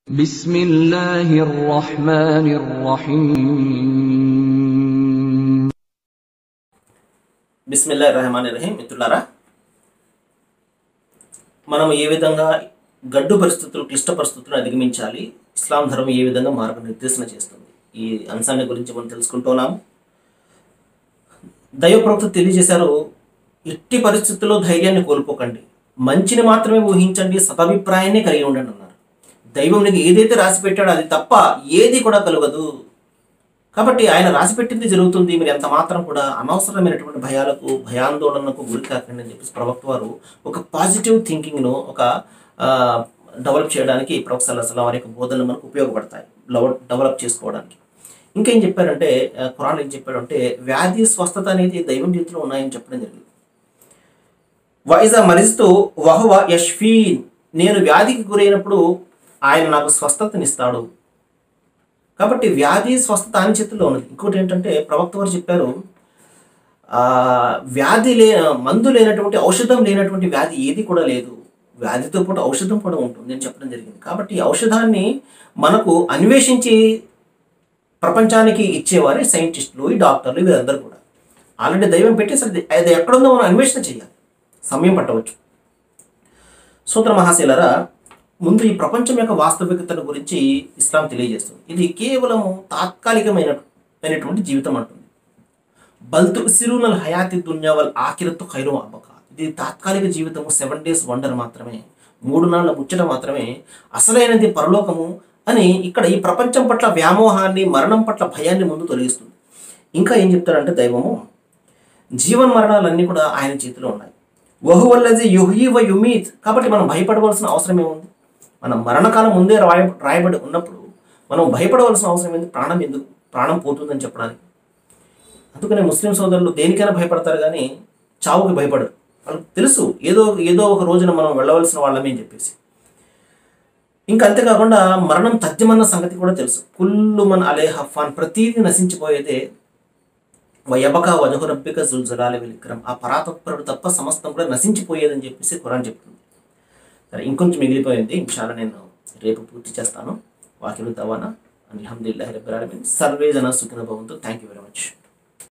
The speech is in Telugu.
بسم الله الرحمن الرحيم బిస్మిల్లా రహమాన్ రహీం మిత్రులారా మనం ఏ విధంగా గడ్డు పరిస్థితులు క్లిష్ట పరిస్థితులను అధిగమించాలి ఇస్లాం ధర్మం ఏ విధంగా మార్గనిర్దేశన చేస్తుంది ఈ అంశాన్ని గురించి మనం తెలుసుకుంటున్నాము దైవ ప్రవక్త తెలియజేశారు ఎట్టి పరిస్థితుల్లో ధైర్యాన్ని కోల్పోకండి మంచిని మాత్రమే ఊహించండి సదభిప్రాయాన్ని కలిగి ఉండండి అన్నారు దైవం నీకు ఏదైతే రాసి పెట్టాడో అది తప్ప ఏది కూడా కలగదు కాబట్టి ఆయన రాసిపెట్టింది జరుగుతుంది మీరు ఎంత మాత్రం కూడా అనవసరమైనటువంటి భయాలకు భయాందోళనకు గురి కాకండి అని చెప్పేసి ప్రవక్త వారు ఒక పాజిటివ్ థింకింగ్ను ఒక డెవలప్ చేయడానికి ప్రవక్త సల్లాహం వారి యొక్క బోధనలు మనకు ఉపయోగపడతాయి డెవలప్ డెవలప్ చేసుకోవడానికి ఇంకా ఏం చెప్పారంటే ఆ, ఖురాన్ ఏం చెప్పాడంటే వ్యాధి స్వస్థత అనేది దైవం చేతిలో ఉన్నాయని చెప్పడం జరిగింది వైజా మరిస్తూ వహవ యష్ఫీ నేను వ్యాధికి గురైనప్పుడు ఆయన నాకు స్వస్థతనిస్తాడు కాబట్టి వ్యాధి స్వస్థత ఆయన చేతుల్లో ఉన్నది ఇంకోటి ఏంటంటే ప్రవక్త వారు చెప్పారు ఆ, వ్యాధి లే మందు లేనటువంటి ఔషధం లేనటువంటి వ్యాధి ఏది కూడా లేదు వ్యాధితో పాటు ఔషధం కూడా ఉంటుంది అని చెప్పడం జరిగింది కాబట్టి ఈ ఔషధాన్ని మనకు అన్వేషించి ప్రపంచానికి ఇచ్చేవారే సైంటిస్టులు ఈ డాక్టర్లు వీరందరూ కూడా ఆల్రెడీ దైవం పెట్టేసి అది అది ఎక్కడుందో మనం అన్వేషణ చేయాలి సమయం పట్టవచ్చు సూత్ర మహాశీలరా ముందు ఈ ప్రపంచం యొక్క వాస్తవికతను గురించి ఇస్లాం తెలియజేస్తుంది ఇది కేవలం తాత్కాలికమైన అయినటువంటి జీవితం అంటుంది బల్తు సిరునల్ హయాతి దున్యావల్ ఆకిరత్తు ఖైరు అబ్బక ఇది తాత్కాలిక జీవితము సెవెన్ డేస్ వండర్ మాత్రమే మూడు నాళ్ళ ముచ్చట మాత్రమే అసలైనది పరలోకము అని ఇక్కడ ఈ ప్రపంచం పట్ల వ్యామోహాన్ని మరణం పట్ల భయాన్ని ముందు తొలగిస్తుంది ఇంకా ఏం చెప్తారంటే దైవము జీవన్ మరణాలన్నీ కూడా ఆయన చేతిలో ఉన్నాయి వహువల్లది యుహి వ యుమీత్ కాబట్టి మనం భయపడవలసిన అవసరం ఏముంది మన మరణకాలం ముందే రాయ రాయబడి ఉన్నప్పుడు మనం భయపడవలసిన అవసరం ఏంది ప్రాణం ఎందుకు ప్రాణం పోతుందని చెప్పడానికి అందుకనే ముస్లిం సోదరులు దేనికైనా భయపడతారు కానీ చావుకి భయపడరు వాళ్ళకి తెలుసు ఏదో ఏదో ఒక రోజున మనం వెళ్ళవలసిన వాళ్ళమే అని చెప్పేసి ఇంకా అంతేకాకుండా మరణం తథ్యమన్న సంగతి కూడా తెలుసు కుల్లు మన అలే హఫాన్ ప్రతీది నశించిపోయేదే వయబక వజహురబ్బిక జుల్జలాల విక్రమ్ ఆ పరాతత్పరుడు తప్ప సమస్తం కూడా నశించిపోయేదని చెప్పేసి ఖురాన్ చెప్తుంది సరే ఇంకొంచెం మిగిలిపోయింది ఇన్షాల్లా నేను రేపు పూర్తి చేస్తాను వాకిలు దవానా అల్హమ్దుల్లాహి రబ్బిల్ ఆలమీన్ సర్వే జన సుఖిన భవంతు థ్యాంక్ యూ వెరీ మచ్